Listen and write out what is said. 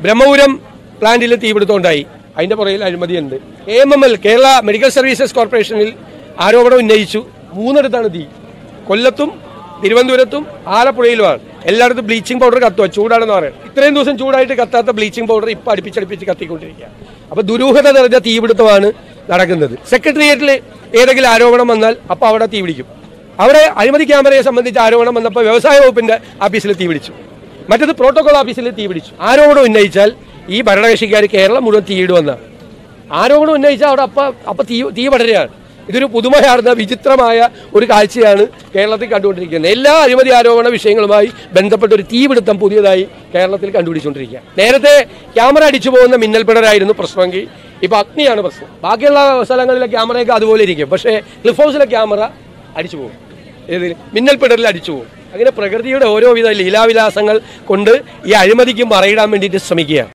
ബ്രഹ്മപുരം പ്ലാന്റിൽ തീപിടുത്തമുണ്ടായി അതിന്റെ പുറകിൽ അഴിമതിയുണ്ട് A M M L Kerala medical services കോർപ്പറേഷനിൽ ആരോപണം ഉന്നയിച്ചു മൂന്നിടത്താണ് തീ കൊല്ലത്തും തിരുവനന്തപുരത്തും ആലപ്പുഴയിലുമാണ് എല്ലായിടത്തും ബ്ലീച്ചിങ് പൗഡർ കത്തുക ചൂടാണെന്ന് പറയുന്നത് ഇത്രയും ദിവസം ചൂടായിട്ട് കത്താത്ത ബ്ലീച്ചിങ് പൗഡർ ഇപ്പം അടുപ്പിച്ചടുപ്പിച്ച് കത്തിക്കൊണ്ടിരിക്കുക അപ്പോൾ ദുരൂഹത നിറഞ്ഞ തീപിടുത്തമാണ് നടക്കുന്നത് സെക്രട്ടേറിയറ്റിൽ ഏതെങ്കിലും ആരോപണം വന്നാൽ അപ്പോൾ അവിടെ തീ പിടിക്കും അവിടെ അഴിമതി ക്യാമറയെ സംബന്ധിച്ച് ആരോപണം വന്നപ്പോൾ വ്യവസായ വകുപ്പിന്റെ ഓഫീസിൽ തീ പിടിച്ചു മറ്റത് പ്രോട്ടോകോൾ ഓഫീസിൽ തീ പിടിച്ചു ആരോപണം ഉന്നയിച്ചാൽ ഈ ഭരണകക്ഷിക്കാർ കേരളം മുഴുവൻ തീയിടുവെന്നാണ് ആരോപണം ഉന്നയിച്ചാൽ അവിടെ അപ്പ അപ്പൊ തീ തീ പടരുകയാണ് ഇതൊരു പുതുമയാർന്ന വിചിത്രമായ ഒരു കാഴ്ചയാണ് കേരളത്തിൽ കണ്ടുകൊണ്ടിരിക്കുന്നത് എല്ലാ അഴിമതി ആരോപണ വിഷയങ്ങളുമായി ബന്ധപ്പെട്ട ഒരു തീപിടുത്തം പുതിയതായി കേരളത്തിൽ കണ്ടുപിടിച്ചുകൊണ്ടിരിക്കുക നേരത്തെ ക്യാമറ അടിച്ചു പോകുന്ന മിന്നൽപ്പിടരായിരുന്നു പ്രശ്നമെങ്കിൽ ഇപ്പൊ അഗ്നിയാണ് പ്രശ്നം ബാക്കിയുള്ള സ്ഥലങ്ങളിലെ ക്യാമറയൊക്കെ അതുപോലെ ഇരിക്കും പക്ഷേ ക്ലിഫ് ഹൗസിലെ ക്യാമറ അടിച്ചു പോകും ഏതിൽ മിന്നൽപ്പിടറിൽ അടിച്ചു പോകും അങ്ങനെ പ്രകൃതിയുടെ ഓരോവിധ ലീലാവിലാസങ്ങൾ കൊണ്ട് ഈ അഴിമതിക്ക് മറയിടാൻ വേണ്ടിയിട്ട് ശ്രമിക്കുക